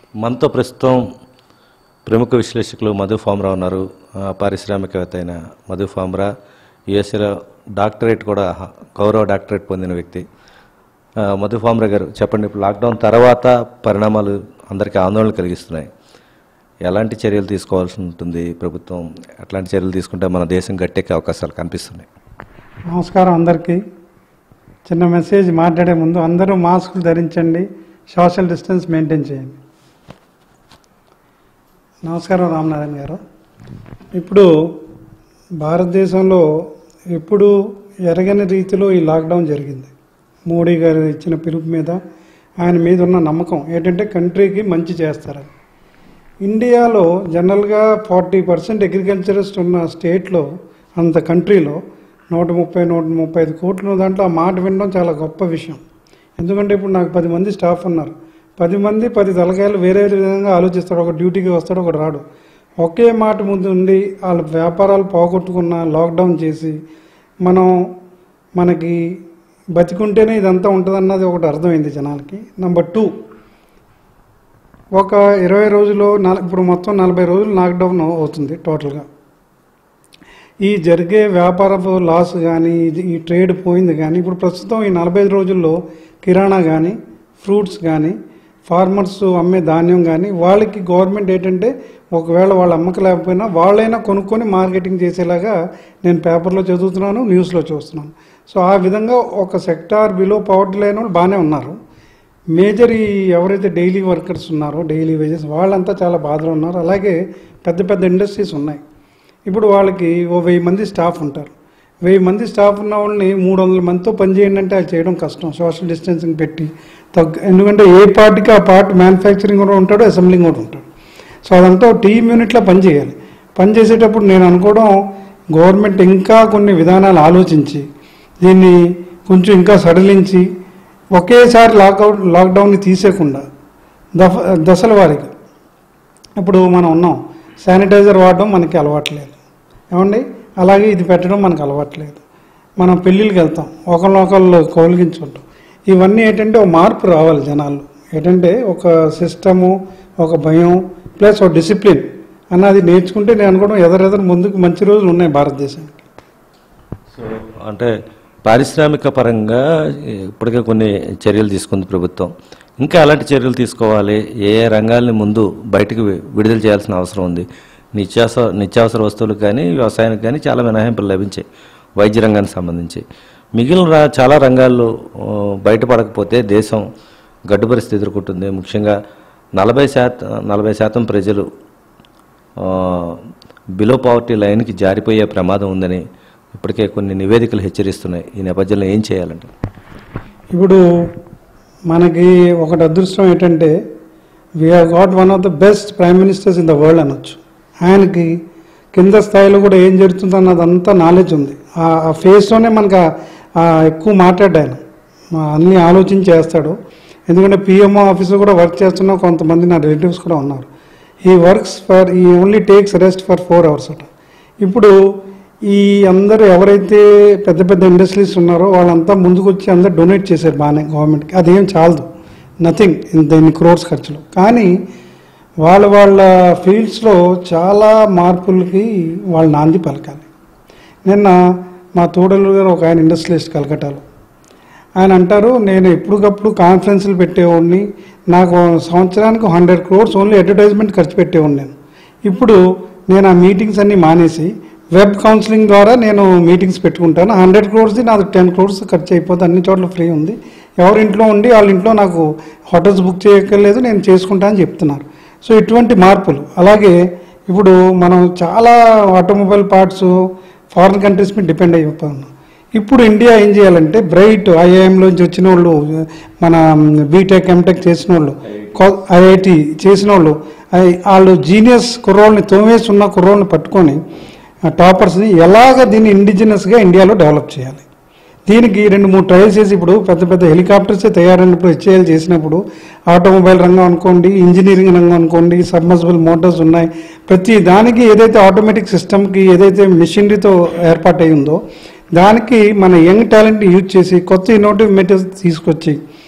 మనతో ప్రస్తుతం ప్రముఖ విశ్లేషకులు మధు ఫామ్రా ఉన్నారు ఆ, పారిశ్రామికవేత్త అయిన మధు ఫామ్రా యుఎస్ఏలో డాక్టరేట్ కూడా హ- గౌరవ డాక్టరేట్ పొందిన వ్యక్తి ఆ, మధు ఫామ్రా గారు చెప్పండి ఇప్పుడు లాక్డౌన్ తర్వాత పరిణామాలు అందరికీ ఆందోళన కలిగిస్తున్నాయి ఎలాంటి చర్యలు తీసుకోవాల్సి ఉంటుంది ప్రభుత్వం ఎట్లాంటి చర్యలు తీసుకుంటే మన దేశం గట్టెక్కే అవకాశాలు కనిపిస్తున్నాయి నమస్కారం అందరికీ చిన్న మెసేజ్ మాట్లాడే ముందు అందరూ మాస్కులు ధరించండి సోషల్ డిస్టెన్స్ మెయింటైన్ చేయండి నమస్కారం రామనాథన్ గారు ఇప్పుడు భారతదేశంలో ఎప్పుడు ఎరగని రీతిలో ఈ లాక్డౌన్ జరిగింది మోడీ గారు ఇచ్చిన పిలుపు మీద ఆయన మీద ఉన్న నమ్మకం ఏంటంటే కంట్రీకి మంచి చేస్తారని ఇండియాలో జనరల్గా ఫార్టీ పర్సెంట్ అగ్రికల్చరిస్ట్ ఉన్న స్టేట్లో అంత కంట్రీలో నూట ముప్పై నూట ముప్పై ఐదు కోట్లు దాంట్లో ఆ మాట వినడం చాలా గొప్ప విషయం ఎందుకంటే ఇప్పుడు నాకు పది మంది స్టాఫ్ ఉన్నారు పది మంది పది తలకాయలు వేరే విధంగా ఆలోచిస్తాడు ఒక డ్యూటీకి వస్తాడు ఒకటి రాడు ఒకే మాట ముందు ఉండి వాళ్ళ వ్యాపారాలు పోగొట్టుకున్న లాక్డౌన్ చేసి మనం మనకి బతికుంటేనే ఇదంతా ఉంటుందన్నది ఒకటి అర్థమైంది జనాలకి నెంబర్ టూ ఒక ఇరవై రోజులు నల ఇప్పుడు మొత్తం నలభై రోజులు లాక్డౌన్ అవుతుంది టోటల్గా ఈ జరిగే వ్యాపారపు లాస్ కానీ ఇది ఈ ట్రేడ్ పోయింది కానీ ఇప్పుడు ప్రస్తుతం ఈ నలభై ఐదు రోజుల్లో కిరాణా కానీ ఫ్రూట్స్ కానీ ఫార్మర్స్ అమ్మే ధాన్యం కానీ వాళ్ళకి గవర్నమెంట్ ఏంటంటే ఒకవేళ వాళ్ళు అమ్మకలేకపోయినా వాళ్ళైనా కొనుక్కొని మార్కెటింగ్ చేసేలాగా నేను పేపర్లో చదువుతున్నాను న్యూస్లో చూస్తున్నాను సో ఆ విధంగా ఒక సెక్టార్ బిలో పవర్టీ లైన్ వాళ్ళు బాగానే ఉన్నారు మేజర్ ఈ ఎవరైతే డైలీ వర్కర్స్ ఉన్నారో డైలీ వేజెస్ వాళ్ళంతా చాలా బాధలో ఉన్నారు అలాగే పెద్ద పెద్ద ఇండస్ట్రీస్ ఉన్నాయి ఇప్పుడు వాళ్ళకి ఓ వెయ్యి మంది స్టాఫ్ ఉంటారు వెయ్యి మంది స్టాఫ్ ఉన్న వాళ్ళని మూడు వందల మందితో పనిచేయండి అంటే అది చేయడం కష్టం సోషల్ డిస్టెన్సింగ్ పెట్టి తగ్గ ఎందుకంటే ఏ పార్టీకి ఆ పార్ట్ మ్యానుఫ్యాక్చరింగ్ కూడా ఉంటాడు అసెంబ్లింగ్ కూడా ఉంటాడు సో అదంతా టీమ్ యూనిట్లో పనిచేయాలి పనిచేసేటప్పుడు నేను అనుకోవడం గవర్నమెంట్ ఇంకా కొన్ని విధానాలు ఆలోచించి దీన్ని కొంచెం ఇంకా సడలించి ఒకేసారి లాక్అవుట్ లాక్డౌన్ని తీసేయకుండా దఫ దశల వారీగా ఇప్పుడు మనం ఉన్నాం శానిటైజర్ వాడడం మనకి అలవాట్లేదు ఏమండి అలాగే ఇది పెట్టడం మనకు అలవాట్లేదు మనం పెళ్ళిళ్ళకి వెళ్తాం ఒకళ్ళొకళ్ళు కౌలిగించుకుంటాం ఇవన్నీ ఏంటంటే ఒక మార్పు రావాలి జనాల్లో ఏంటంటే ఒక సిస్టము ఒక భయం ప్లస్ ఒక డిసిప్లిన్ అన్నది నేర్చుకుంటే నేను అనుకోవడం ఎదరెదరు ముందుకు మంచి రోజులు ఉన్నాయి భారతదేశానికి సో అంటే పారిశ్రామిక పరంగా ఇప్పటికే కొన్ని చర్యలు తీసుకుంది ప్రభుత్వం ఇంకా ఎలాంటి చర్యలు తీసుకోవాలి ఏ ఏ రంగాల్ని ముందు బయటకు వి- విడుదల చేయాల్సిన అవసరం ఉంది నిత్యావసర నిత్యావసర వస్తువులకు కానీ వ్యవసాయానికి కానీ చాలా మినహాయింపులు లభించాయి వైద్య రంగానికి సంబంధించి మిగిలిన రా- చాలా రంగాల్లో ఆ, బయటపడకపోతే దేశం గడ్డు పరిస్థితి ఎదుర్కొంటుంది ముఖ్యంగా నలభై శాతం నలభై శాతం ప్రజలు బిలో పవర్టీ లైన్కి జారిపోయే ప్రమాదం ఉందని ఇప్పటికే కొన్ని నివేదికలు హెచ్చరిస్తున్నాయి ఈ నేపథ్యంలో ఏం చేయాలంటే ఇప్పుడు మనకి ఒకటి అదృష్టం ఏంటంటే we got one of the best prime ministers in the world అనొచ్చు ఆయనకి కింద స్థాయిలో కూడా ఏం జరుగుతుందో అన్నదంతా నాలెడ్జ్ ఉంది ఆ- ఆ ఫేస్లోనే మనకు ఆ- ఆ ఎక్కువ మాట్లాడ్డా ఆయన మా అన్ని ఆలోచించి చేస్తాడు ఎందుకంటే పిఎంఓ ఆఫీస్లో కూడా వర్క్ చేస్తున్న కొంతమంది నా రిలేటివ్స్ కూడా ఉన్నారు he works for he only takes rest for four hours అట ఇప్పుడు ఈ అందరూ ఎవరైతే పెద్ద పెద్ద ఇండస్ట్రీస్ ఉన్నారో వాళ్ళంతా ముందుకు వచ్చి అందరు డొనేట్ చేశారు బాగానే గవర్నమెంట్కి అదేం చాలదు నథింగ్ దీన్ని క్రోర్స్ ఖర్చులు కానీ వాళ్ళ వాళ్ళ ఫీల్డ్స్లో చాలా మార్పులకి వాళ్ళు నాంది పలకాలి నిన్న మా తోడలు గారు ఒక ఆయన ఇండస్ట్రియలిస్ట్ కలకటాలో ఆయన అంటారు నేను ఎప్పటికప్పుడు కాన్ఫరెన్స్లు పెట్టేవాడిని నాకు సంవత్సరానికి హండ్రెడ్ క్రోర్స్ ఓన్లీ అడ్వర్టైజ్మెంట్ ఖర్చు పెట్టేవాడిని నేను ఇప్పుడు నేను ఆ మీటింగ్స్ అన్ని మానేసి వెబ్ కౌన్సిలింగ్ ద్వారా నేను మీటింగ్స్ పెట్టుకుంటాను హండ్రెడ్ క్రోర్స్ది నాకు టెన్ క్రోర్స్ ఖర్చు అయిపోతే అన్ని చోట్ల ఫ్రీ ఉంది ఎవరి ఇంట్లో ఉండి వాళ్ళ ఇంట్లో నాకు హోటల్స్ బుక్ చేయక్కర్లేదు నేను చేసుకుంటా అని చెప్తున్నారు సో ఇటువంటి మార్పులు అలాగే ఇప్పుడు మనం చాలా ఆటోమొబైల్ పార్ట్స్ ఫారిన్ కంట్రీస్ మీద డిపెండ్ అయిపోతున్నాం ఇప్పుడు ఇండియా ఏం చేయాలంటే బ్రైట్ ఐఐఎంలోంచి వచ్చిన వాళ్ళు మన బీటెక్ ఎంటెక్ చేసిన వాళ్ళు ఐఐటి చేసిన వాళ్ళు ఐ- వాళ్ళు జీనియస్ కుర్రోళ్ళని తోమేసి ఉన్న కుర్రోళ్ళని పట్టుకొని టాపర్స్ని ఎలాగ దీన్ని ఇండిజినస్గా ఇండియాలో డెవలప్ చేయాలి దీనికి రెండు మూడు ట్రయల్స్ చేసి ఇప్పుడు పెద్ద పెద్ద హెలికాప్టర్సే తయారైనప్పుడు హెచ్ఏఎల్ చేసినప్పుడు ఆటోమొబైల్ రంగం అనుకోండి ఇంజనీరింగ్ రంగం అనుకోండి సబ్మర్సిబుల్ మోటార్స్ ఉన్నాయి ప్రతి దానికి ఏదైతే ఆటోమేటిక్ సిస్టమ్కి ఏదైతే మిషనరీతో ఏర్పాటై ఉందో దానికి మన యంగ్ టాలెంట్ యూజ్ చేసి కొత్త ఇన్నోటివ్ మెటీరియల్స్ తీసుకొచ్చి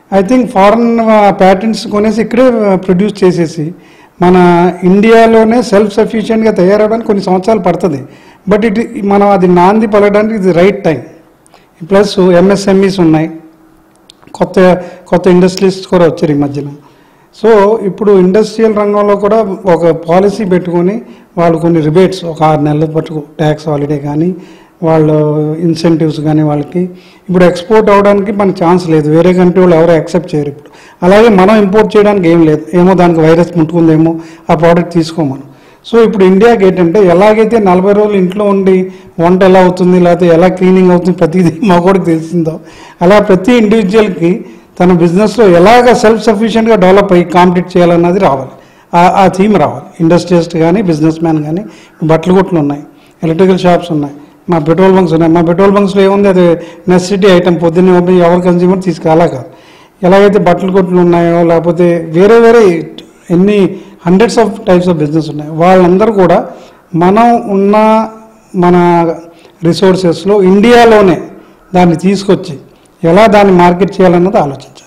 ఐ థింక్ ఫారెన్ ప్యాటెంట్స్ కొనేసి ఇక్కడే ప్రొడ్యూస్ చేసేసి మన ఇండియాలోనే సెల్ఫ్ సఫిషియెంట్గా తయారవడానికి కొన్ని సంవత్సరాలు పడుతుంది బట్ ఇట్ మనం అది నాంది పలడానికి ఇది రైట్ టైం ప్లస్ ఎంఎస్ఎంఈస్ ఉన్నాయి కొత్త కొత్త ఇండస్ట్రీస్ కూడా వచ్చారు ఈ మధ్యన సో ఇప్పుడు ఇండస్ట్రియల్ రంగంలో కూడా ఒక పాలసీ పెట్టుకొని వాళ్ళు కొన్ని రిబేట్స్ ఒక ఆరు నెలల పట్టుకు ట్యాక్స్ హాలిడే కానీ వాళ్ళు ఇన్సెంటివ్స్ కానీ వాళ్ళకి ఇప్పుడు ఎక్స్పోర్ట్ అవడానికి మనకు ఛాన్స్ లేదు వేరే కంట్రీ వాళ్ళు ఎవరు యాక్సెప్ట్ చేయరు ఇప్పుడు అలాగే మనం ఇంపోర్ట్ చేయడానికి ఏం లేదు ఏమో దానికి వైరస్ ముట్టుకుందేమో ఆ ప్రోడక్ట్ తీసుకోమను సో ఇప్పుడు ఇండియాకి ఏంటంటే ఎలాగైతే నలభై రోజులు ఇంట్లో ఉండి వంట ఎలా అవుతుంది లేకపోతే ఎలా క్లీనింగ్ అవుతుంది ప్రతిదీ మా కూడా తెలిసిందో అలా ప్రతి ఇండివిజువల్కి తన బిజినెస్లో ఎలాగ సెల్ఫ్ సఫిషియెంట్గా డెవలప్ అయ్యి కాంపిటీట్ చేయాలన్నది రావాలి ఆ- ఆ థీమ్ రావాలి ఇండస్ట్రియలిస్ట్ కానీ బిజినెస్ మ్యాన్ కానీ బట్టలు కొట్లు ఉన్నాయి ఎలక్ట్రికల్ షాప్స్ ఉన్నాయి మా పెట్రోల్ బంక్స్ ఉన్నాయి మా పెట్రోల్ బంక్స్లో ఏముంది అది నెసెసిటీ ఐటమ్ పొద్దున్నే ఓపెన్ ఎవరు కన్జ్యూమర్ తీసుకురాలా కాదు ఎలాగైతే బట్టల కొట్లు ఉన్నాయో లేకపోతే వేరే వేరే ఎన్ని hundreds of types of business ఉన్నాయి వాళ్ళందరూ కూడా మనం ఉన్న మన రిసోర్సెస్లో ఇండియాలోనే దాన్ని తీసుకొచ్చి ఎలా దాన్ని మార్కెట్ చేయాలన్నది ఆలోచించాలి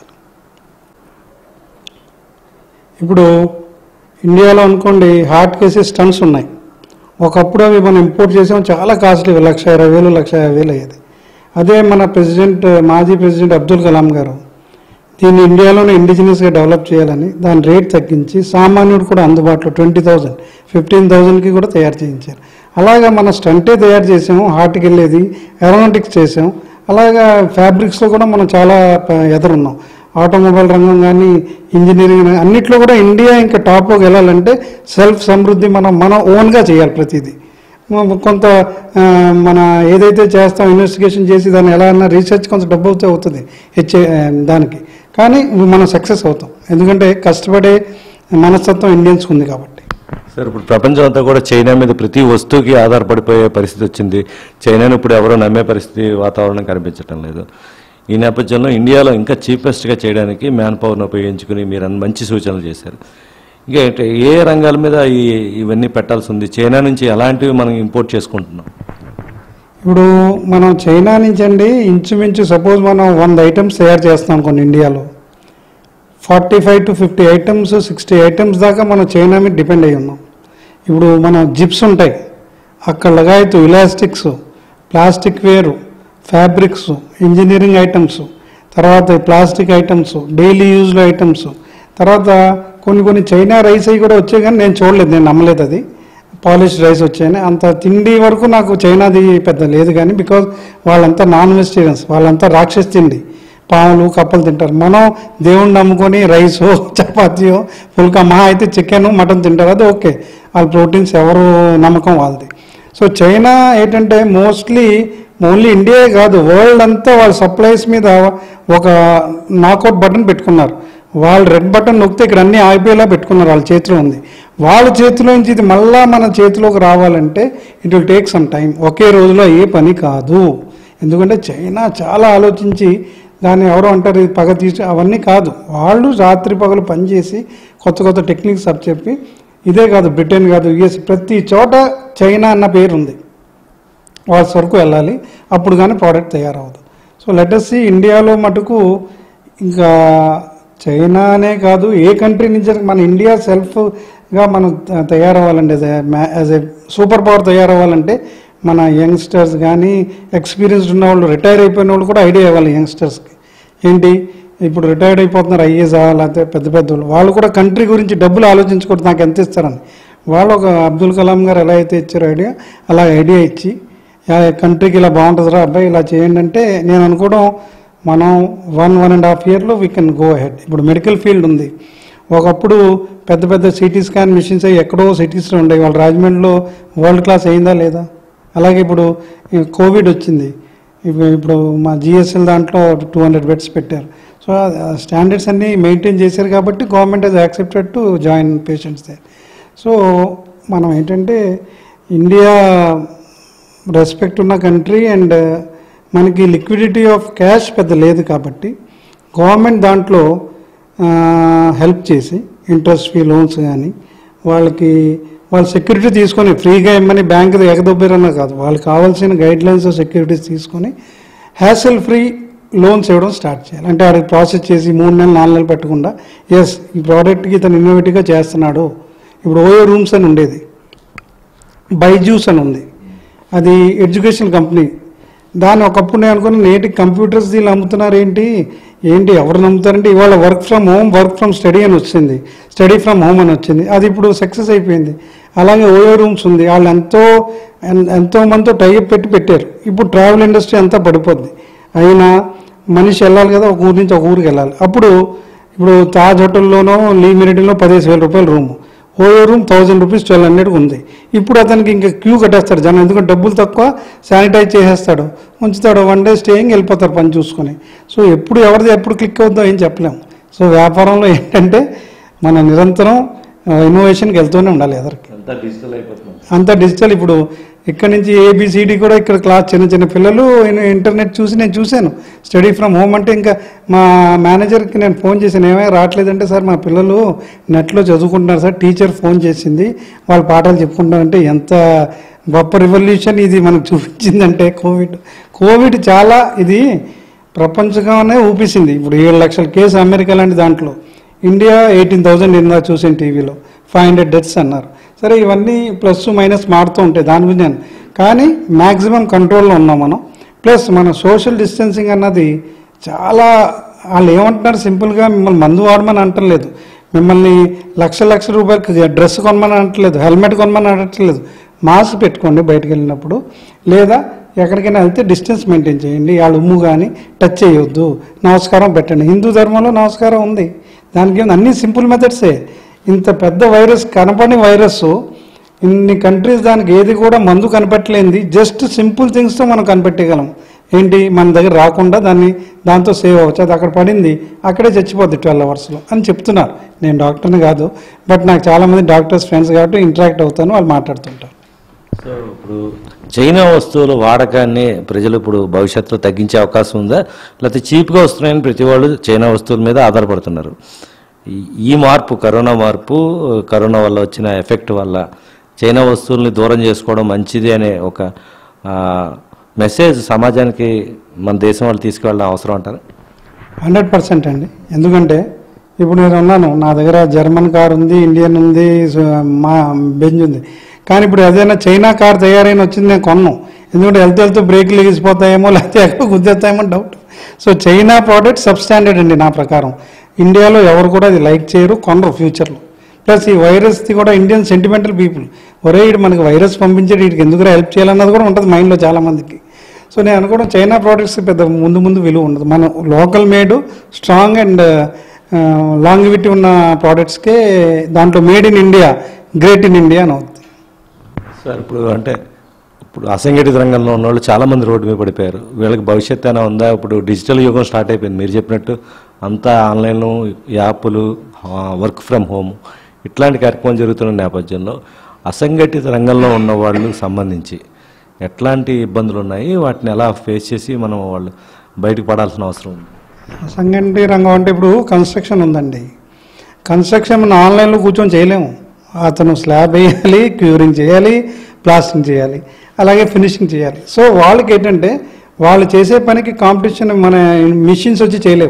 ఇప్పుడు ఇండియాలో అనుకోండి హార్ట్ కేసెస్ స్టన్స్ ఉన్నాయి ఒకప్పుడు అవి మనం ఇంపోర్ట్ చేసాం చాలా కాస్ట్లీ లక్ష ఇరవై వేలు లక్ష యాభై వేలు అయ్యేది అదే మన ప్రెసిడెంట్ మాజీ ప్రెసిడెంట్ అబ్దుల్ కలాం గారు దీన్ని ఇండియాలోనే ఇండిజినియస్గా డెవలప్ చేయాలని దాని రేట్ తగ్గించి సామాన్యుడు కూడా అందుబాటులో ట్వంటీ థౌజండ్ ఫిఫ్టీన్ థౌజండ్కి కూడా తయారు చేయించారు అలాగా మన స్టంటే తయారు చేసాము హార్ట్కి వెళ్ళేది ఏరోనాటిక్స్ చేసాం అలాగా ఫ్యాబ్రిక్స్లో కూడా మనం చాలా ప- ఎదురున్నాం ఆటోమొబైల్ రంగం కానీ ఇంజనీరింగ్ కానీ అన్నిట్లో కూడా ఇండియా ఇంకా టాప్లోకి వెళ్ళాలంటే సెల్ఫ్ సమృద్ధి మనం మనం ఓన్గా చేయాలి ప్రతిదీ మ- కొంత ఆ, మన ఏదైతే చేస్తాం ఇన్వెస్టిగేషన్ చేసి దాన్ని ఎలా అన్నా రీసెర్చ్ కొంత డబ్బు అవుతే అవుతుంది హెచ్చే ఆ, దానికి కానీ మనం సక్సెస్ అవుతాం ఎందుకంటే కష్టపడే మనస్తత్వం ఇండియన్స్కి ఉంది కాబట్టి సార్ ఇప్పుడు ప్రపంచం అంతా కూడా చైనా మీద ప్రతి వస్తువుకి ఆధారపడిపోయే పరిస్థితి వచ్చింది చైనాను ఇప్పుడు ఎవరో నమ్మే పరిస్థితి వాతావరణం కనిపించటం లేదు ఈ నేపథ్యంలో ఇండియాలో ఇంకా చీపెస్ట్గా చేయడానికి మ్యాన్ పవర్ను ఉపయోగించుకుని మీరు అన్ని మంచి సూచనలు చేశారు ఇంకా ఏంటి, ఏ రంగాల మీద ఈ ఇవన్నీ పెట్టాల్సి ఉంది చైనా నుంచి ఎలాంటివి మనం ఇంపోర్ట్ చేసుకుంటున్నాం ఇప్పుడు మనం చైనా నుంచి అండి ఇంచుమించు సపోజ్ మనం వంద ఐటమ్స్ తయారు చేస్తాం కొన్ని ఇండియాలో forty five to fifty items sixty items దాకా మనం చైనా మీద డిపెండ్ అయి ఉన్నాం ఇప్పుడు మన జిప్స్ ఉంటాయి అక్కడ లగాయతు ఇలాస్టిక్స్ ప్లాస్టిక్ వేరు ఫ్యాబ్రిక్స్ ఇంజనీరింగ్ ఐటమ్స్ తర్వాత ప్లాస్టిక్ ఐటమ్స్ డైలీ యూజ్లో ఐటమ్స్ తర్వాత కొన్ని కొన్ని చైనా రైస్ అవి కూడా వచ్చాయి కానీ నేను చూడలేదు నేను నమ్మలేదు అది పాలిష్ రైస్ వచ్చాయని అంత తిండి వరకు నాకు చైనాది పెద్ద లేదు కానీ బికాజ్ వాళ్ళంతా నాన్ వెజిటేరియన్స్ వాళ్ళంతా రాక్షస్ తిండి పాములు కప్పలు తింటారు మనం దేవుణ్ణి నమ్ముకొని రైసో చపాతీయో పుల్కా మహా అయితే చికెన్ మటన్ తింటారు అది ఓకే వాళ్ళ ప్రోటీన్స్ ఎవరు నమ్మకం వాళ్ళది సో చైనా ఏంటంటే మోస్ట్లీ ఓన్లీ ఇండియా కాదు వరల్డ్ అంతా వాళ్ళ సప్లైస్ మీద ఒక నాకౌట్ బటన్ పెట్టుకున్నారు వాళ్ళు రెడ్ బటన్ నొక్కితే ఇక్కడ అన్ని ఆగిపోయేలా పెట్టుకున్నారు వాళ్ళ చేతిలో ఉంది వాళ్ళ చేతిలో నుంచి ఇది మళ్ళా మన చేతిలోకి రావాలంటే it will take some time ఒకే రోజులో ఏ పని కాదు ఎందుకంటే చైనా చాలా ఆలోచించి దాన్ని ఎవరో అంటారు ఇది పగ తీసి అవన్నీ కాదు వాళ్ళు రాత్రి పగలు పనిచేసి కొత్త కొత్త టెక్నిక్స్ అప్ చెప్పి ఇదే కాదు బ్రిటన్ కాదు యుఎస్ ప్రతి చోట చైనా అన్న పేరు ఉంది వాళ్ళ సరుకు వెళ్ళాలి అప్పుడు కానీ ప్రోడక్ట్ తయారవదు సో లెటెస్ట్ ఇండియాలో మటుకు ఇంకా చైనానే కాదు ఏ కంట్రీ నుంచి అయినా మన ఇండియా సెల్ఫ్గా మనం త- తయారవ్వాలంటే యాజ్ ఏ సూపర్ పవర్ తయారవ్వాలంటే మన యంగ్స్టర్స్ కానీ ఎక్స్పీరియన్స్డ్ ఉన్న వాళ్ళు రిటైర్ అయిపోయిన వాళ్ళు కూడా ఐడియా ఇవ్వాలి యంగ్స్టర్స్కి ఏంటి ఇప్పుడు రిటైర్డ్ అయిపోతున్నారు ఐఏఎసా లేకపోతే పెద్ద పెద్ద వాళ్ళు వాళ్ళు కూడా కంట్రీ గురించి డబ్బులు ఆలోచించకూడదు నాకు ఎంత ఇస్తారని వాళ్ళు ఒక అబ్దుల్ కలాం గారు ఎలా అయితే ఇచ్చారో ఐడియా అలా ఐడియా ఇచ్చి "యా, కంట్రీకి ఇలా బాగుంటుందిరా అబ్బాయి ఇలా చేయండి అంటే నేను అనుకోవడం మనం వన్ వన్ అండ్ హాఫ్ ఇయర్లో వీ కెన్ గో అహెడ్ ఇప్పుడు మెడికల్ ఫీల్డ్ ఉంది ఒకప్పుడు పెద్ద పెద్ద సిటీ స్కాన్ మిషన్స్ అవి ఎక్కడో సిటీస్లో ఉండేవి వాళ్ళు రాజమండ్రిలో వరల్డ్ క్లాస్ అయిందా లేదా అలాగే ఇప్పుడు ఈ కోవిడ్ వచ్చింది ఇప్పుడు ఇప్పుడు మా జిఎస్ఎల్ దాంట్లో టూ హండ్రెడ్ బెడ్స్ పెట్టారు సో స్టాండర్డ్స్ అన్నీ మెయింటైన్ చేశారు కాబట్టి government has accepted to join patients they so మనం ఏంటంటే ఇండియా రెస్పెక్ట్ ఉన్న కంట్రీ అండ్ మనకి లిక్విడిటీ ఆఫ్ క్యాష్ పెద్ద లేదు కాబట్టి గవర్నమెంట్ దాంట్లో హెల్ప్ చేసి ఇంట్రెస్ట్ ఫ్రీ లోన్స్ కానీ వాళ్ళకి వాళ్ళు సెక్యూరిటీ తీసుకొని ఫ్రీగా ఇమ్మని బ్యాంక్ ఎగదొబ్బేరన్నా కాదు వాళ్ళకి కావాల్సిన గైడ్ లైన్స్ సెక్యూరిటీస్ తీసుకొని హ్యాసిల్ ఫ్రీ లోన్స్ ఇవ్వడం స్టార్ట్ చేయాలి అంటే ఆడికి ప్రాసెస్ చేసి మూడు నెలలు నాలుగు నెలలు పెట్టకుండా ఎస్ ఈ ప్రోడక్ట్కి ఇతను ఇన్నోవేటివ్గా చేస్తున్నాడు ఇప్పుడు ఓయో రూమ్స్ అని ఉండేది బైజూస్ అని ఉంది అది ఎడ్యుకేషన్ కంపెనీ దాన్ని ఒకప్పుడు నేను అనుకున్న నేటి కంప్యూటర్స్ దీన్ని అమ్ముతున్నారు ఏంటి ఏంటి ఎవరు నమ్ముతారంటే ఇవాళ work from home work from study అని వచ్చింది స్టడీ ఫ్రమ్ హోమ్ అని వచ్చింది అది ఇప్పుడు సక్సెస్ అయిపోయింది అలాగే ఓయో రూమ్స్ ఉంది వాళ్ళు ఎంతో ఎన్- ఎంతో మందితో టైప్ పెట్టి పెట్టారు ఇప్పుడు ట్రావెల్ ఇండస్ట్రీ అంతా పడిపోద్ది అయినా మనిషి వెళ్ళాలి కదా ఒక ఊరి నుంచి ఒక ఊరికి వెళ్ళాలి అప్పుడు ఇప్పుడు తాజ్ హోటల్లోనో లీ మెరిటీలో పదిహేను వేల రూపాయల room OYO room thousand rupees twelve హండ్రెడ్కి ఉంది ఇప్పుడు అతనికి ఇంకా క్యూ కట్టేస్తాడు జనం ఎందుకంటే డబ్బులు తక్కువ శానిటైజ్ చేసేస్తాడు ఉంచుతాడు వన్ డే స్టేయింగ్ వెళ్ళిపోతారు పని చూసుకొని సో ఎప్పుడు ఎవరిది ఎప్పుడు క్లిక్ అవుతుందో ఏం చెప్పలేము సో వ్యాపారంలో ఏంటంటే మనం నిరంతరం ఇన్నోవేషన్కి వెళ్తూనే ఉండాలి ఎదరికి అంతా డిజిటల్ అయిపోతుంది అంతా డిజిటల్ ఇప్పుడు ఇక్కడ నుంచి ఏబిసిడి కూడా ఇక్కడ క్లాస్ చిన్న చిన్న పిల్లలు ఇన్- ఇంటర్నెట్ చూసి నేను చూశాను స్టడీ ఫ్రమ్ హోమ్ అంటే ఇంకా మా మేనేజర్కి నేను ఫోన్ చేశాను ఏమైనా రావట్లేదంటే సార్ మా పిల్లలు నెట్లో చదువుకుంటున్నారు సార్ టీచర్ ఫోన్ చేసింది వాళ్ళ పాఠాలు చెప్పుకుంటారంటే ఎంత గొప్ప రివల్యూషన్ ఇది మనకు చూపించిందంటే కోవిడ్ కోవిడ్ చాలా ఇది ప్రపంచంగానే ఊపిసింది ఇప్పుడు ఏడు లక్షల కేసు అమెరికా లాంటి దాంట్లో ఇండియా ఎయిటీన్ థౌజండ్ నిన్న చూసాను టీవీలో ఫైవ్ హండ్రెడ్ డెత్స్ అన్నారు సరే ఇవన్నీ ప్లస్ మైనస్ మారుతూ ఉంటాయి దాని గురించి నేను కానీ మ్యాక్సిమం కంట్రోల్లో ఉన్నాం మనం ప్లస్ మన సోషల్ డిస్టెన్సింగ్ అన్నది చాలా వాళ్ళు ఏమంటున్నారు సింపుల్గా మిమ్మల్ని మందు వాడమని అంటలేదు మిమ్మల్ని లక్ష లక్ష రూపాయలకి డ్రెస్ కొనమని అనట్లేదు హెల్మెట్ కొనమని అనట్లేదు మాస్క్ పెట్టుకోండి బయటకు వెళ్ళినప్పుడు లేదా ఎక్కడికైనా వెళ్తే డిస్టెన్స్ మెయింటైన్ చేయండి వాళ్ళ ఉమ్ము కానీ టచ్ చేయొద్దు నమస్కారం పెట్టండి హిందూ ధర్మంలో నమస్కారం ఉంది దానికి ఏముంది? అన్ని సింపుల్ మెథడ్సే ఇంత పెద్ద వైరస్ కనపడని వైరస్ ఇన్ని కంట్రీస్ దానికి ఏది కూడా మందు కనిపెట్టలేంది జస్ట్ సింపుల్ థింగ్స్తో మనం కనిపెట్టగలం ఏంటి మన దగ్గర రాకుండా దాన్ని దాంతో సేవ్ అవ్వచ్చు అది అక్కడ పడింది అక్కడే చచ్చిపోద్ది ట్వెల్వ్ అవర్స్లో అని చెప్తున్నారు నేను డాక్టర్ని కాదు బట్ నాకు చాలామంది డాక్టర్స్ ఫ్రెండ్స్ కాబట్టి ఇంటరాక్ట్ అవుతాను వాళ్ళు మాట్లాడుతుంటారు సో ఇప్పుడు చైనా వస్తువుల వాడకాన్ని ప్రజలు ఇప్పుడు భవిష్యత్తులో తగ్గించే అవకాశం ఉందా లేకపోతే చీప్గా వస్తున్నాయని ప్రతి వాళ్ళు చైనా వస్తువుల మీద ఆధారపడుతున్నారు ఈ- ఈ మార్పు కరోనా మార్పు కరోనా వల్ల వచ్చిన ఎఫెక్ట్ వల్ల చైనా వస్తువుల్ని దూరం చేసుకోవడం మంచిది అనే ఒక ఆ, మెసేజ్ సమాజానికి మన దేశం వాళ్ళు తీసుకువెళ్ళడం అవసరం అంటారు హండ్రెడ్ పర్సెంట్ అండి ఎందుకంటే ఇప్పుడు నేను ఉన్నాను నా దగ్గర జర్మన్ కార్ ఉంది ఇండియన్ ఉంది సో మా బెంజ్ ఉంది కానీ ఇప్పుడు ఏదైనా చైనా కార్ తయారైన వచ్చింది నేను కొన్నాను ఎందుకంటే వెళ్తూ వెళ్తూ బ్రేక్లు ఎగిసిపోతాయేమో లేకపోతే ఎక్కడ గుద్దేస్తాయేమో doubt so China product substandard అండి నా ప్రకారం ఇండియాలో ఎవరు కూడా అది లైక్ చేయరు కొనరు ఫ్యూచర్లో ప్లస్ ఈ వైరస్ది కూడా ఇండియన్ సెంటిమెంటల్ పీపుల్ ఒరే ఇటు మనకి వైరస్ పంపించేది వీటికి ఎందుకు హెల్ప్ చేయాలన్నది కూడా ఉంటుంది మైండ్లో చాలా మందికి సో నేను అనుకోవడం చైనా ప్రోడక్ట్స్ పెద్ద ముందు ముందు విలువ ఉండదు మన local made strong and longevity ఉన్న ప్రోడక్ట్స్కే దాంట్లో made in India great in India అని అవుతుంది సార్ ఇప్పుడు అంటే ఇప్పుడు అసంఘటిత రంగంలో ఉన్న వాళ్ళు చాలా మంది రోడ్డు మీద పడిపోయారు వీళ్ళకి భవిష్యత్తు అయినా ఉందా ఇప్పుడు డిజిటల్ యుగం స్టార్ట్ అయిపోయింది మీరు చెప్పినట్టు అంతా ఆన్లైన్ యాప్లు వర్క్ ఫ్రమ్ హోమ్ ఇట్లాంటి కార్యక్రమం జరుగుతున్న నేపథ్యంలో అసంఘటిత రంగంలో ఉన్న వాళ్ళకి సంబంధించి ఎట్లాంటి ఇబ్బందులు ఉన్నాయి వాటిని ఎలా ఫేస్ చేసి మనం వాళ్ళు బయటకు పడాల్సిన అవసరం ఉంది సంగటి రంగం అంటే ఇప్పుడు కన్స్ట్రక్షన్ ఉందండి కన్స్ట్రక్షన్ మనం ఆన్లైన్లో కూర్చొని చేయలేము అతను స్లాబ్ వేయాలి క్యూరింగ్ చేయాలి ప్లాస్టింగ్ చేయాలి అలాగే ఫినిషింగ్ చేయాలి సో వాళ్ళకి ఏంటంటే వాళ్ళు చేసే పనికి కాంపిటీషన్ మన మిషన్స్ వచ్చి చేయలేవు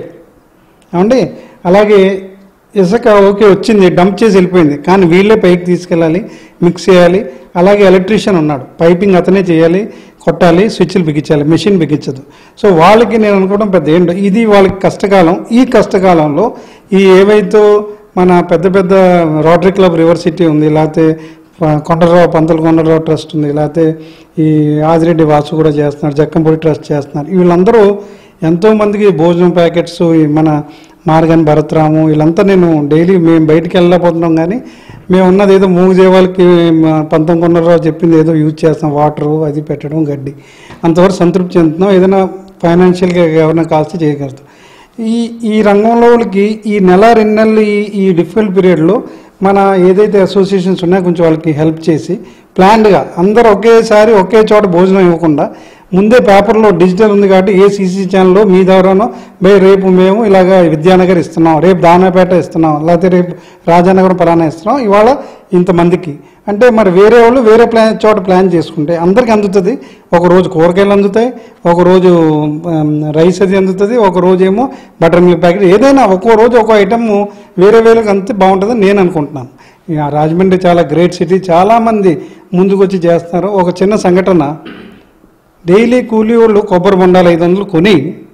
ఏమండి అలాగే ఇసుక ఓకే వచ్చింది డంప్ చేసి వెళ్ళిపోయింది కానీ వీళ్ళే పైకి తీసుకెళ్ళాలి మిక్స్ చేయాలి అలాగే ఎలక్ట్రీషియన్ ఉన్నాడు పైపింగ్ అతనే చేయాలి కొట్టాలి స్విచ్లు బిగించాలి మెషిన్ బిగించదు సో వాళ్ళకి నేను అనుకోవడం పెద్ద ఏంటో ఇది వాళ్ళకి కష్టకాలం ఈ కష్టకాలంలో ఈ ఏవైతే మన పెద్ద పెద్ద రోటరీ క్లబ్ రివర్ సిటీ ఉంది లేకపోతే ప- కొండలరావు పంతల కొండలరావు ట్రస్ట్ ఉంది లేకపోతే ఈ ఆదిరెడ్డి వాసు కూడా చేస్తున్నారు జక్కంపూడి ట్రస్ట్ చేస్తున్నారు వీళ్ళందరూ ఎంతో మందికి భోజనం ప్యాకెట్స్ ఈ మన మార్గన్ భరత్రాము వీళ్ళంతా నేను డైలీ మేము బయటికి వెళ్ళలేకపోతున్నాం కానీ మేము ఉన్నది ఏదో మూగు జీవాలకి పంతొమ్మిది కొండలరావు చెప్పింది ఏదో యూజ్ చేస్తాం వాటరు అది పెట్టడం గడ్డి అంతవరకు సంతృప్తి చెందుతున్నాం ఏదైనా ఫైనాన్షియల్గా ఎవరైనా కాల్సి చేయగలుగుతాం ఈ ఈ రంగంలోకి ఈ నెల రెండు నెలలు ఈ ఈ డిఫికల్ట్ పీరియడ్లో మన ఏదైతే అసోసియేషన్స్ ఉన్నాయో కొంచెం వాళ్ళకి హెల్ప్ చేసి ప్లాన్డ్గా అందరూ ఒకేసారి ఒకే చోట భోజనం ఇవ్వకుండా ముందే పేపర్లో డిజిటల్ ఉంది కాబట్టి ఏ సీసీ ఛానల్లో మీ ద్వారానో మే రేపు మేము ఇలాగ విద్యానగర్ ఇస్తున్నాం రేపు దానాపేట ఇస్తున్నాం లేకపోతే రేపు రాజానగరం పలానా ఇస్తున్నాం ఇవాళ ఇంతమందికి అంటే మరి వేరే వాళ్ళు వేరే ప్లాన్ చోట ప్లాన్ చేసుకుంటే అందరికి అందుతుంది ఒక రోజు కూరగాయలు అందుతాయి ఒక రోజు ఆమ్, రైస్ అది అందుతుంది ఒక రోజు ఏమో బటర్ మిల్క్ ప్యాకెట్ ఏదైనా ఒక్కో రోజు ఒక్కో ఐటమ్ వేరే వేరేకి అంతే బాగుంటుందని నేను అనుకుంటున్నాను ఇక రాజమండ్రి చాలా గ్రేట్ సిటీ చాలామంది ముందుకు వచ్చి చేస్తున్నారు ఒక చిన్న సంఘటన డైలీ కూలీ వాళ్ళు కొబ్బరి బొండాలు ఐదు వందలు కొని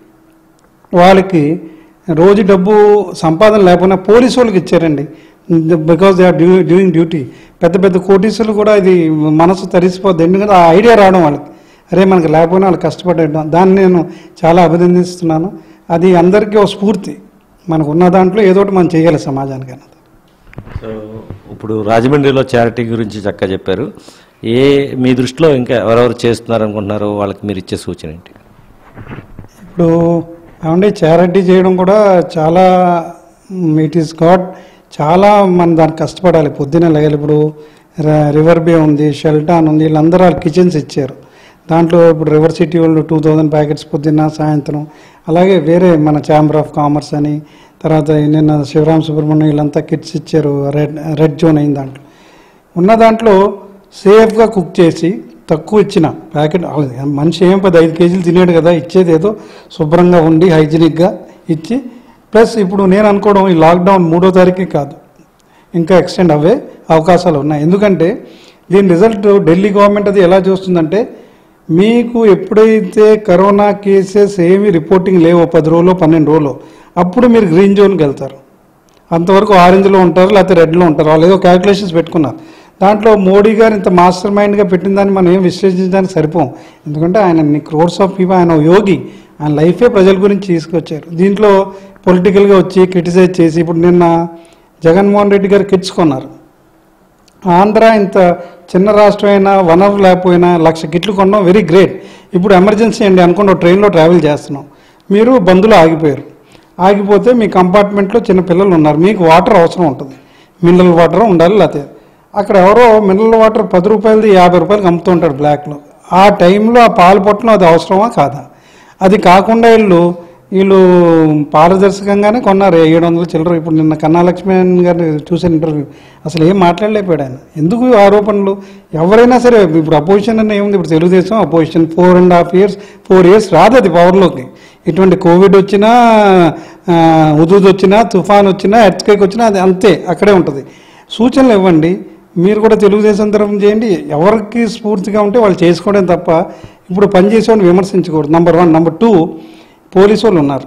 వాళ్ళకి రోజు డబ్బు సంపాదన లేకపోయినా పోలీసు వాళ్ళకి ఇచ్చారండి because they are due doing duty పెద్ద పెద్ద కోటీసులు కూడా ఇది మనసు తరిసిపోద్ది ఎందుకంటే ఆ ఐడియా రావడం వాళ్ళకి అరే మనకి లేకపోయినా వాళ్ళు కష్టపడడం దాన్ని నేను చాలా అభినందిస్తున్నాను అది అందరికీ ఒక స్ఫూర్తి మనకు ఉన్న దాంట్లో ఏదో ఒకటి మనం చేయాలి సమాజానికి అన్నది సో ఇప్పుడు రాజమండ్రిలో చారిటీ గురించి చక్కగా చెప్పారు ఏ మీ దృష్టిలో ఇంకా ఎవరెవరు చేస్తున్నారు అనుకుంటున్నారో వాళ్ళకి మీరు ఇచ్చే సూచన ఏంటి ఇప్పుడు ఏమంటే చారిటీ చేయడం కూడా చాలా ఇట్ ఈస్ గాడ్ చాలా మన దానికి కష్టపడాలి పొద్దున్నే లేగాలి ఇప్పుడు ర- రివర్ బే ఉంది షెల్టాన్ ఉంది వీళ్ళందరూ వాళ్ళు కిచెన్స్ ఇచ్చారు దాంట్లో ఇప్పుడు రివర్ సిటీ వాళ్ళు టూ థౌజండ్ ప్యాకెట్స్ పొద్దున్న సాయంత్రం అలాగే వేరే మన ఛాంబర్ ఆఫ్ కామర్స్ అని తర్వాత నిన్న శివరాం సుబ్రహ్మణ్యం వీళ్ళంతా కిట్స్ ఇచ్చారు రెడ్ రెడ్ జోన్ అయిన దాంట్లో ఉన్న దాంట్లో సేఫ్గా కుక్ చేసి తక్కువ ఇచ్చిన ప్యాకెట్ అవ- మనిషి ఏం పది ఐదు కేజీలు తినేడు కదా ఇచ్చేది ఏదో శుభ్రంగా ఉండి హైజీనిక్గా ఇచ్చి ప్లస్ ఇప్పుడు నేను అనుకోవడం ఈ లాక్డౌన్ మూడో తారీఖు కాదు ఇంకా ఎక్స్టెండ్ అవ్వే అవకాశాలు ఉన్నాయి ఎందుకంటే దీని రిజల్ట్ ఢిల్లీ గవర్నమెంట్ అది ఎలా చూస్తుందంటే మీకు ఎప్పుడైతే కరోనా కేసెస్ ఏమి రిపోర్టింగ్ లేవో పది రోజులు పన్నెండు రోజులు అప్పుడు మీరు గ్రీన్ జోన్కి వెళ్తారు అంతవరకు ఆరెంజ్లో ఉంటారు లేకపోతే రెడ్లో ఉంటారు వాళ్ళు ఏదో క్యాల్కులేషన్స్ పెట్టుకున్నారు దాంట్లో మోడీ గారు ఇంత మాస్టర్ మైండ్గా పెట్టిన దాన్ని మనం ఏం విశ్లేషించడానికి సరిపోం ఎందుకంటే ఆయన క్రోర్స్ ఆఫ్ పీపుల్ ఆయన ఓ యోగి ఆయన లైఫే ప్రజల గురించి తీసుకొచ్చారు దీంట్లో పొలిటికల్గా వచ్చి క్రిటిసైజ్ చేసి ఇప్పుడు నిన్న జగన్మోహన్ రెడ్డి గారు కిట్స్ కొన్నారు ఆంధ్ర ఇంత చిన్న రాష్ట్రం అయినా వనరు లేకపోయినా లక్ష కిట్లు కొనడం వెరీ గ్రేట్ ఇప్పుడు ఎమర్జెన్సీ అండి అనుకుని ఒక ట్రైన్లో ట్రావెల్ చేస్తున్నాం మీరు బంధులు ఆగిపోయారు ఆగిపోతే మీ కంపార్ట్మెంట్లో చిన్న పిల్లలు ఉన్నారు మీకు వాటర్ అవసరం ఉంటుంది మినరల్ వాటర్ ఉండాలి లేకపోతే అక్కడ ఎవరో మినరల్ వాటర్ పది రూపాయలది యాభై రూపాయలకి అమ్ముతూ ఉంటాడు బ్లాక్లో ఆ టైంలో ఆ పాలు పొట్టడం అది అవసరమా కాదా అది కాకుండా వీళ్ళు వీళ్ళు పారదర్శకంగానే కొన్నారు ఏడు వందల చిల్లర ఇప్పుడు నిన్న కన్నా లక్ష్మణ్ గారిని చూసిన ఇంటర్వ్యూ అసలు ఏం మాట్లాడలేకపోయాడు ఆయన ఎందుకు ఈ ఆరోపణలు ఎవరైనా సరే ఇప్పుడు అపోజిషన్ అన్న ఏముంది ఇప్పుడు Telugu Desam opposition four and half years four years రాదు అది పవర్లోకి ఇటువంటి కోవిడ్ వచ్చినా ఆ, హుదూద్ వచ్చినా తుఫాన్ వచ్చినా ఎర్త్కేక్ వచ్చినా అది అంతే అక్కడే ఉంటుంది సూచనలు ఇవ్వండి మీరు కూడా తెలుగుదేశం తరఫున చేయండి ఎవరికి స్ఫూర్తిగా ఉంటే వాళ్ళు చేసుకోవడం తప్ప ఇప్పుడు పనిచేసేవాడిని విమర్శించకూడదు number one number two police వాళ్ళు ఉన్నారు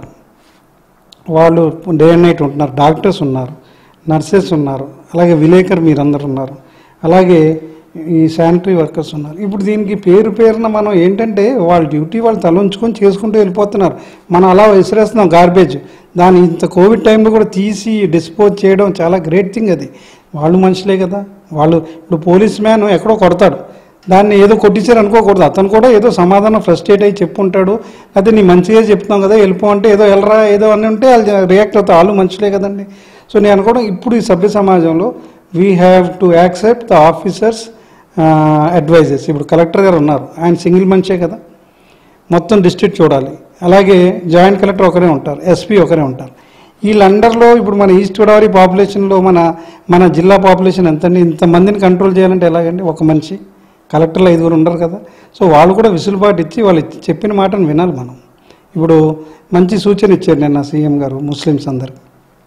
వాళ్ళు డే అండ్ నైట్ ఉంటున్నారు డాక్టర్స్ ఉన్నారు నర్సెస్ ఉన్నారు అలాగే విలేకరు మీరందరూ ఉన్నారు అలాగే ఈ శానిటరీ వర్కర్స్ ఉన్నారు ఇప్పుడు దీనికి పేరు పేరున మనం ఏంటంటే వాళ్ళ డ్యూటీ వాళ్ళు తలంచుకొని చేసుకుంటూ వెళ్ళిపోతున్నారు మనం అలా విసిరేస్తున్నాం గార్బేజ్ దాని ఇంత కోవిడ్ టైంలో కూడా తీసి డిస్పోజ్ చేయడం చాలా గ్రేట్ థింగ్ అది వాళ్ళు మనుషులే కదా వాళ్ళు ఇప్పుడు పోలీస్ మ్యాన్ ఎక్కడో కొడతాడు దాన్ని ఏదో కొట్టించారు అనుకోకూడదు అతను కూడా ఏదో సమాధానం ఫ్రస్ట్రేట్ అయ్యి చెప్పుంటాడు అయితే నీ మంచిగా చెప్తున్నాం కదా వెళ్ళిపో అంటే ఏదో వెళ్ళరా ఏదో అని ఉంటే వాళ్ళు రియాక్ట్ అవుతారు వాళ్ళు మనుషులే కదండి సో నేను అనుకోవడం ఇప్పుడు ఈ సభ్య సమాజంలో we have to accept the officers advises ఇప్పుడు కలెక్టర్ గారు ఉన్నారు ఆయన సింగిల్ మనిషే కదా మొత్తం డిస్ట్రిక్ట్ చూడాలి అలాగే జాయింట్ కలెక్టర్ ఒకరే ఉంటారు ఎస్పీ ఒకరే ఉంటారు వీళ్ళందరిలో ఇప్పుడు మన ఈస్ట్ గోదావరి పాపులేషన్లో మన మన జిల్లా పాపులేషన్ ఎంతండి ఇంతమందిని కంట్రోల్ చేయాలంటే ఎలాగండి ఒక మనిషి కలెక్టర్లు ఐదుగురు ఉండరు కదా సో వాళ్ళు కూడా విసులుబాటు ఇచ్చి వాళ్ళు ఇచ్చి- చెప్పిన మాటను వినాలి మనం ఇప్పుడు మంచి సూచన ఇచ్చారు నిన్న సీఎం గారు ముస్లిమ్స్ అందరికి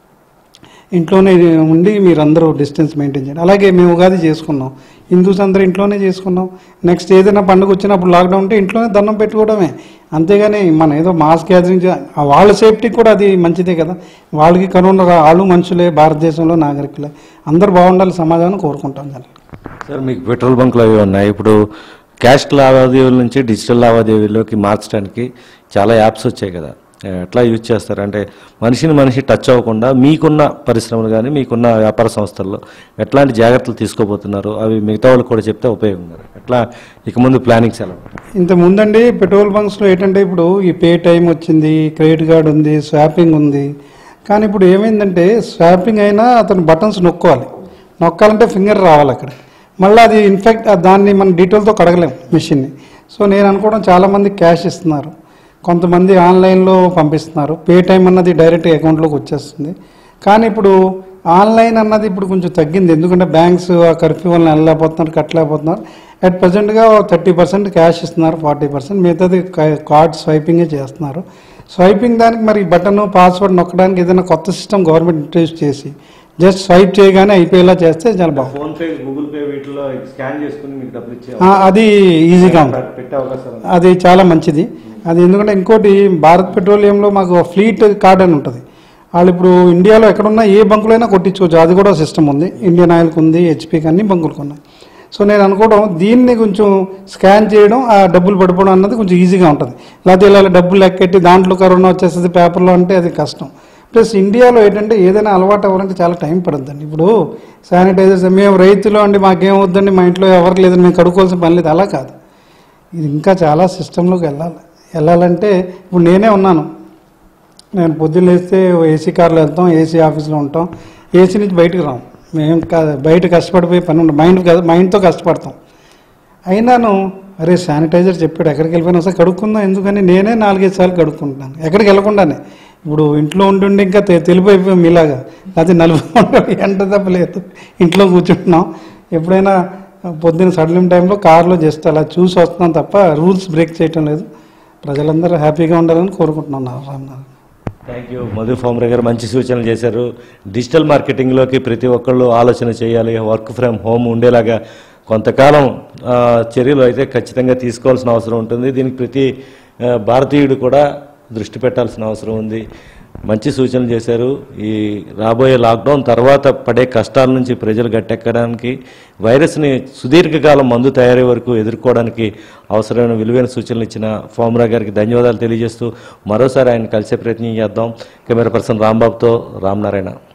ఇంట్లోనే ఉండి మీరందరూ డిస్టెన్స్ మెయింటైన్ చేయండి అలాగే మేము ఉగాది చేసుకున్నాం హిందూస్ అందరూ ఇంట్లోనే చేసుకున్నాం నెక్స్ట్ ఏదైనా పండుగ వచ్చినప్పుడు లాక్డౌన్ ఉంటే ఇంట్లోనే దండం పెట్టుకోవడమే అంతేగాని మనం ఏదో మాస్ గ్యాదరింగ్ చే- ఆ వాళ్ళ సేఫ్టీ కూడా అది మంచిదే కదా వాళ్ళకి కరోనా రా- వాళ్ళు మనుషులే భారతదేశంలో నాగరికులే అందరూ బాగుండాలి సమాజాన్ని కోరుకుంటాం జనాలు సార్ మీకు పెట్రోల్ బంకులు అవి ఉన్నాయి ఇప్పుడు క్యాష్ లావాదేవీల నుంచి డిజిటల్ లావాదేవీలోకి మార్చడానికి చాలా యాప్స్ వచ్చాయి కదా ఎట్లా యూజ్ చేస్తారు అంటే మనిషిని మనిషి టచ్ అవ్వకుండా మీకున్న పరిశ్రమలు కానీ మీకున్న వ్యాపార సంస్థల్లో ఎట్లాంటి జాగ్రత్తలు తీసుకోబోతున్నారు అవి మిగతా వాళ్ళకి కూడా చెప్తే ఉపయోగం ఉంది. ఎట్లా ఇక ముందు ప్లానింగ్స్ ఎలా ఉంటాయి? ఇంత ముందండి పెట్రోల్ బంక్స్లో ఏంటంటే ఇప్పుడు ఈ పే టైం వచ్చింది క్రెడిట్ కార్డ్ ఉంది స్వాపింగ్ ఉంది కానీ ఇప్పుడు ఏమైందంటే స్వాపింగ్ అయినా అతను బటన్స్ నొక్కాలి నొక్కాలంటే ఫింగర్ రావాలి అక్కడ మళ్ళీ అది ఇన్ఫెక్ట్ దాన్ని మనం డీటెయిల్తో కడగలేం మిషన్ని సో నేను అనుకోవడం చాలామంది క్యాష్ ఇస్తున్నారు కొంతమంది ఆన్లైన్లో పంపిస్తున్నారు పే టైం అన్నది డైరెక్ట్ అకౌంట్లోకి వచ్చేస్తుంది కానీ ఇప్పుడు ఆన్లైన్ అన్నది ఇప్పుడు కొంచెం తగ్గింది ఎందుకంటే బ్యాంక్స్ ఆ కర్ఫ్యూ వల్ల వెళ్ళలేకపోతున్నారు కట్టలేకపోతున్నారు అట్ ప్రజెంట్గా థర్టీ పర్సెంట్ క్యాష్ ఇస్తున్నారు ఫార్టీ పర్సెంట్ మిగతాది కార్డ్ స్వైపింగే చేస్తున్నారు స్వైపింగ్ దానికి మరి బటన్ పాస్వర్డ్ నొక్కడానికి ఏదైనా కొత్త సిస్టమ్ గవర్నమెంట్ ఇంట్రడ్యూస్ చేసి జస్ట్ స్వైప్ చేయగానే అయిపోయేలా చేస్తే చాలా బాగుంది ఫోన్ పే గూగుల్ పే వీటిలో స్కాన్ చేసుకుని మీకు డబ్బులు ఇచ్చే ఆ, అది ఈజీగా ఉంది పెట్టే అవకాశం ఉంది. అది చాలా మంచిది అది ఎందుకంటే ఇంకోటి భారత్ పెట్రోలియంలో మాకు ఫ్లీట్ కార్డ్ అని ఉంటుంది వాళ్ళు ఇప్పుడు ఇండియాలో ఎక్కడున్నా ఏ బంకులో అయినా కొట్టించుకోవచ్చు అది కూడా సిస్టమ్ ఉంది ఇండియన్ ఆయిల్కి ఉంది హెచ్పికి అన్ని బంకులకు ఉన్నాయి సో నేను అనుకోవడం దీన్ని కొంచెం స్కాన్ చేయడం ఆ డబ్బులు పడిపోవడం అన్నది కొంచెం ఈజీగా ఉంటుంది లేకపోతే ఇలా డబ్బులు లెక్కెట్టి దాంట్లో కరోనా వచ్చేస్తుంది పేపర్లో అంటే అది కష్టం ప్లస్ ఇండియాలో ఏంటంటే ఏదైనా అలవాటు అవ్వడానికి చాలా టైం పడుతుందండి ఇప్పుడు శానిటైజర్స్ మేము రైతులు అండి మాకేం వద్దండి మా ఇంట్లో ఎవరికి లేదని మేము కడుక్కోవాల్సిన పని లేదు అలా కాదు ఇది ఇంకా చాలా సిస్టంలోకి వెళ్ళాలి వెళ్ళాలంటే ఇప్పుడు నేనే ఉన్నాను నేను పొద్దున్న లేస్తే ఏసీ కార్లో వెళ్తాం ఏసీ ఆఫీస్లో ఉంటాం ఏసీ నుంచి బయటకు రాం మేము క- బయట కష్టపడిపోయి పని ఉండదు మైండ్ క- మైండ్తో కష్టపడతాం అయినాను అరే శానిటైజర్ చెప్పాడు ఎక్కడికి వెళ్ళిపోయినా సరే కడుక్కుందాం ఎందుకని నేనే నాలుగైదు సార్లు కడుక్కుంటున్నాను ఎక్కడికి వెళ్ళకుండానే ఇప్పుడు ఇంట్లో ఉంటుండి ఇంకా తె- తెలిపోయిపోయాం మీలాగా అది నలుపు ఎండ తప్పలేదు ఇంట్లో కూర్చుంటున్నాం ఎప్పుడైనా పొద్దున్న సడలిం టైంలో కార్లో జస్ట్ అలా చూసి వస్తున్నాం తప్ప రూల్స్ బ్రేక్ చేయటం లేదు ప్రజలందరూ హ్యాపీగా ఉండాలని కోరుకుంటున్నాను రామ్నాథ్ థ్యాంక్ యూ మధు ఫామ్రే గారు మంచి సూచనలు చేశారు డిజిటల్ మార్కెటింగ్లోకి ప్రతి ఒక్కళ్ళు ఆలోచన చేయాలి వర్క్ ఫ్రమ్ హోమ్ ఉండేలాగా కొంతకాలం ఆ, చర్యలు అయితే ఖచ్చితంగా తీసుకోవాల్సిన అవసరం ఉంటుంది దీనికి ప్రతి ఆ, భారతీయుడు కూడా దృష్టి పెట్టాల్సిన అవసరం ఉంది మంచి సూచనలు చేశారు ఈ రాబోయే లాక్డౌన్ తర్వాత పడే కష్టాల నుంచి ప్రజలు గట్టెక్కడానికి వైరస్ని సుదీర్ఘకాలం మందు తయారీ వరకు ఎదుర్కోవడానికి అవసరమైన విలువైన సూచనలు ఇచ్చిన ఫామ్రా గారికి ధన్యవాదాలు తెలియజేస్తూ మరోసారి ఆయన కలిసే ప్రయత్నం చేద్దాం కెమెరా పర్సన్ రాంబాబుతో రామనారాయణ